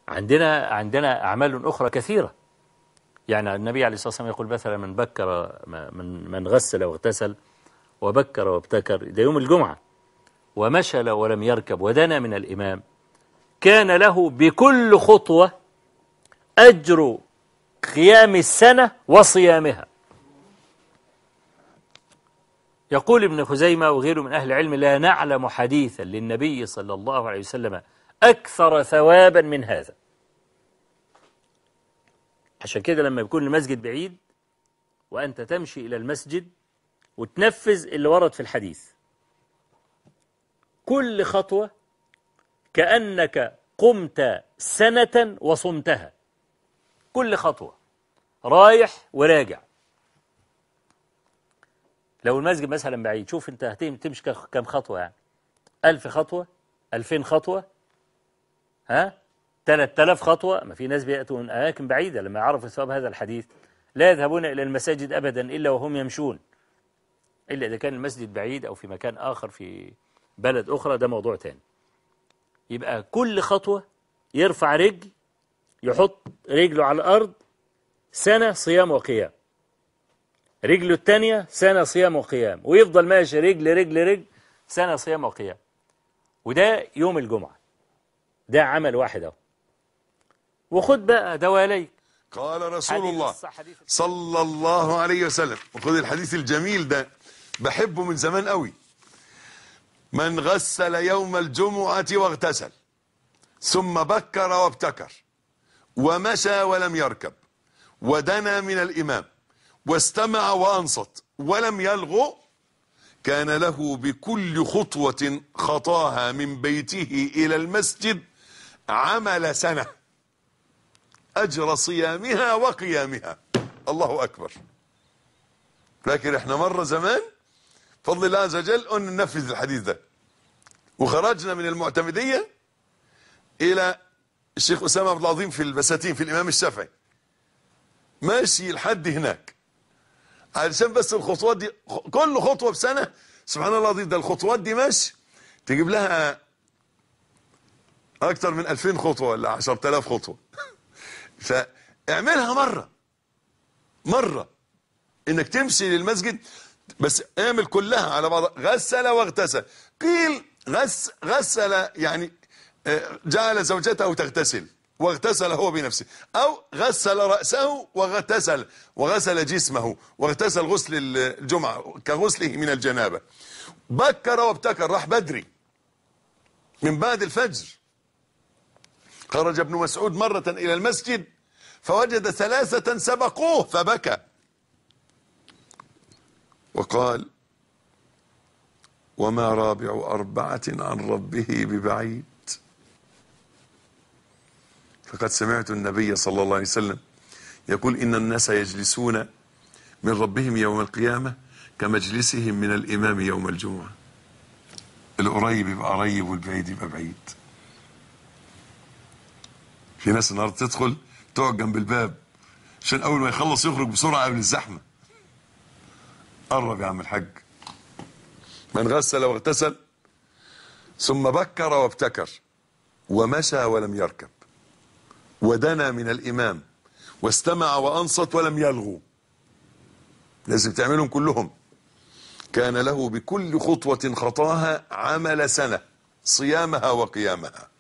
عندنا عندنا أعمال أخرى كثيرة يعني النبي عليه الصلاة والسلام يقول مثلا من بكر من من غسل واغتسل وبكر وابتكر ده يوم الجمعة ومشل ولم يركب ودنا من الإمام كان له بكل خطوة أجر قيام السنة وصيامها يقول ابن خزيمة وغيره من أهل العلم لا نعلم حديثا للنبي صلى الله عليه وسلم أكثر ثوابا من هذا عشان كده لما يكون المسجد بعيد وأنت تمشي إلى المسجد وتنفذ اللي ورد في الحديث كل خطوة كأنك قمت سنة وصمتها كل خطوة رايح وراجع لو المسجد مثلا بعيد شوف انت هتمشي كم خطوة يعني ألف خطوة ألفين خطوة ها ثلاث آلاف خطوة ما في ناس بيأتوا من أماكن بعيدة لما يعرفوا ثواب هذا الحديث لا يذهبون إلى المساجد أبدا إلا وهم يمشون إلا إذا كان المسجد بعيد أو في مكان آخر في بلد أخرى ده موضوع تاني يبقى كل خطوة يرفع رجل يحط رجله على الأرض سنة صيام وقيام رجله الثانية سنة صيام وقيام ويفضل ماشي رجل رجل رجل سنة صيام وقيام وده يوم الجمعة ده عمل واحد اهو وخد بقى دواليك قال رسول الله الصح- حديث صلى الله عليه وسلم وخذ الحديث الجميل ده بحبه من زمان قوي من غسل يوم الجمعة واغتسل ثم بكر وابتكر ومشى ولم يركب ودنا من الإمام واستمع وأنصت ولم يلغو كان له بكل خطوة خطاها من بيته إلى المسجد عمل سنة أجر صيامها وقيامها الله أكبر لكن احنا مرة زمان فضل الله عز وجل أن ننفذ الحديث ده وخرجنا من المعتمدية إلى الشيخ أسامة عبد العظيم في البساتين في الإمام الشافعي ماشي لحد هناك علشان بس الخطوات دي كل خطوة بسنة سبحان الله العظيم ده الخطوات دي ماشي تجيب لها أكتر من 2000 خطوة ولا 10000 خطوة فاعملها مرة مرة انك تمشي للمسجد بس اعمل كلها على بعض غسل واغتسل قيل غس غسل يعني آه، جعل زوجته تغتسل واغتسل هو بنفسه او غسل رأسه واغتسل وغسل جسمه واغتسل غسل الجمعة كغسله من الجنابة بكر وابتكر راح بدري من بعد الفجر خرج ابن مسعود مرة إلى المسجد فوجد ثلاثة سبقوه فبكى وقال وما رابع أربعة عن ربه ببعيد فقد سمعت النبي صلى الله عليه وسلم يقول إن الناس يجلسون من ربهم يوم القيامة كمجلسهم من الإمام يوم الجمعة القريب يبقى قريب والبعيد يبقى بعيد في ناس النهارده تدخل تقعد جنب الباب عشان اول ما يخلص يخرج بسرعه قبل الزحمه قرب يا عم الحاج من غسل واغتسل ثم بكر وابتكر ومشى ولم يركب ودنا من الامام واستمع وانصت ولم يلغو لازم تعملهم كلهم كان له بكل خطوه خطاها عمل سنه صيامها وقيامها